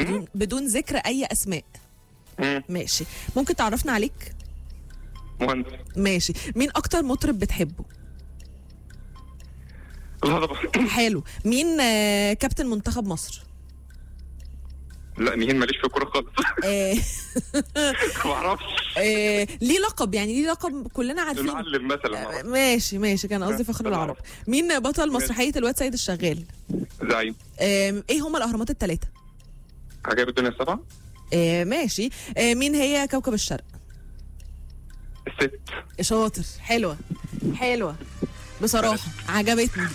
بدون بدون ذكر اي اسماء مم. ماشي ممكن تعرفنا عليك مهندس ماشي مين اكتر مطرب بتحبه الهضبه حلو مين آه، كابتن منتخب مصر لا مين ماليش في الكوره خالص آه، ما اعرفش آه، ليه لقب يعني ليه لقب كلنا عارفين المعلم مثلا ما أعرفش. ماشي ماشي كان قصدي فخر أنا العرب أعرف. مين بطل مسرحيه الواد سيد الشغال زعيم آه، ايه هما الاهرامات الثلاثه عجائب الدنيا السبعه آه، ماشي آه، مين هي كوكب الشرق الست شاطر حلوه حلوه بصراحه عجبتني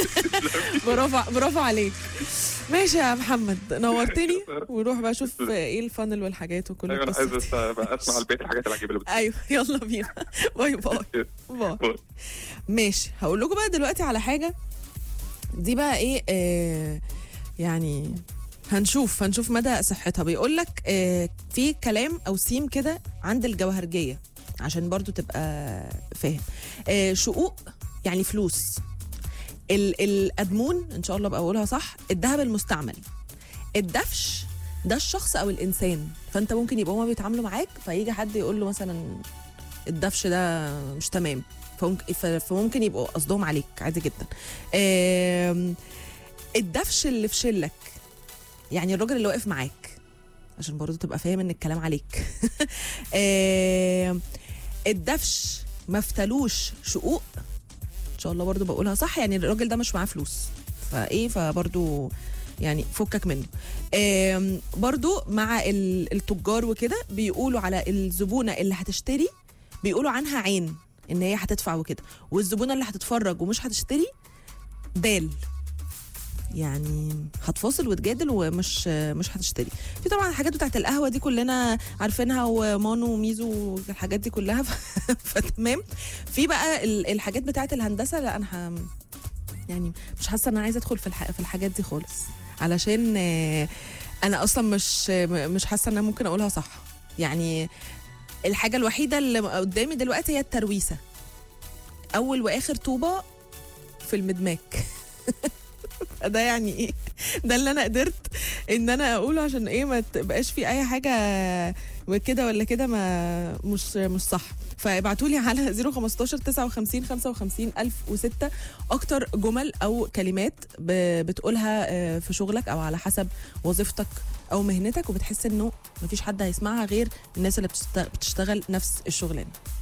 برافو برافو عليك ماشي يا محمد نورتني ونروح بقى اشوف ايه الفانل والحاجات وكل ايوه انا عايز القصه بس دي. أبقى اسمع البيت الحاجات العجيبه اللي ايوه يلا بينا باي باي باي بتقول ماشي هقول لكم بقى دلوقتي على حاجه دي بقى ايه آه يعني هنشوف هنشوف مدى صحتها بيقول لك آه في كلام او سيم كده عند الجوهرجيه عشان برضو تبقى فاهم آه شقوق يعني فلوس ال الادمون ان شاء الله ابقى اقولها صح الذهب المستعمل الدفش ده الشخص او الانسان فانت ممكن يبقى هما بيتعاملوا معاك فيجي حد يقول له مثلا الدفش ده مش تمام فممكن, ف- فممكن يبقوا قصدهم عليك عادي جدا آم، الدفش اللي في شلك يعني الراجل اللي واقف معاك عشان برضه تبقى فاهم ان الكلام عليك آم، الدفش ما افتلوش شقوق ان شاء الله برضه بقولها صح يعني الراجل ده مش معاه فلوس فايه فبرضه يعني فكك منه آم، برضو مع ال- التجار وكده بيقولوا على الزبونه اللي هتشتري بيقولوا عنها عين ان هي هتدفع وكده والزبونه اللي هتتفرج ومش هتشتري دال يعني هتفاصل وتجادل ومش مش هتشتري في طبعا الحاجات بتاعت القهوه دي كلنا عارفينها ومانو وميزو والحاجات دي كلها ف- فتمام في بقى ال- الحاجات بتاعت الهندسه لا انا ه... يعني مش حاسه ان انا عايزه ادخل في الح... في الحاجات دي خالص علشان آه، انا اصلا مش مش حاسه ان انا ممكن اقولها صح يعني الحاجه الوحيده اللي قدامي دلوقتي هي الترويسه اول واخر طوبه في المدماك ده يعني ايه ده اللي انا قدرت ان انا اقوله عشان ايه ما تبقاش في اي حاجه كده ولا كده ما مش مش صح فابعتوا لي على 015 59 55 1006 اكتر جمل او كلمات ب- بتقولها آه، في شغلك او على حسب وظيفتك او مهنتك وبتحس انه مفيش حد هيسمعها غير الناس اللي بتشت- بتشتغل نفس الشغلانه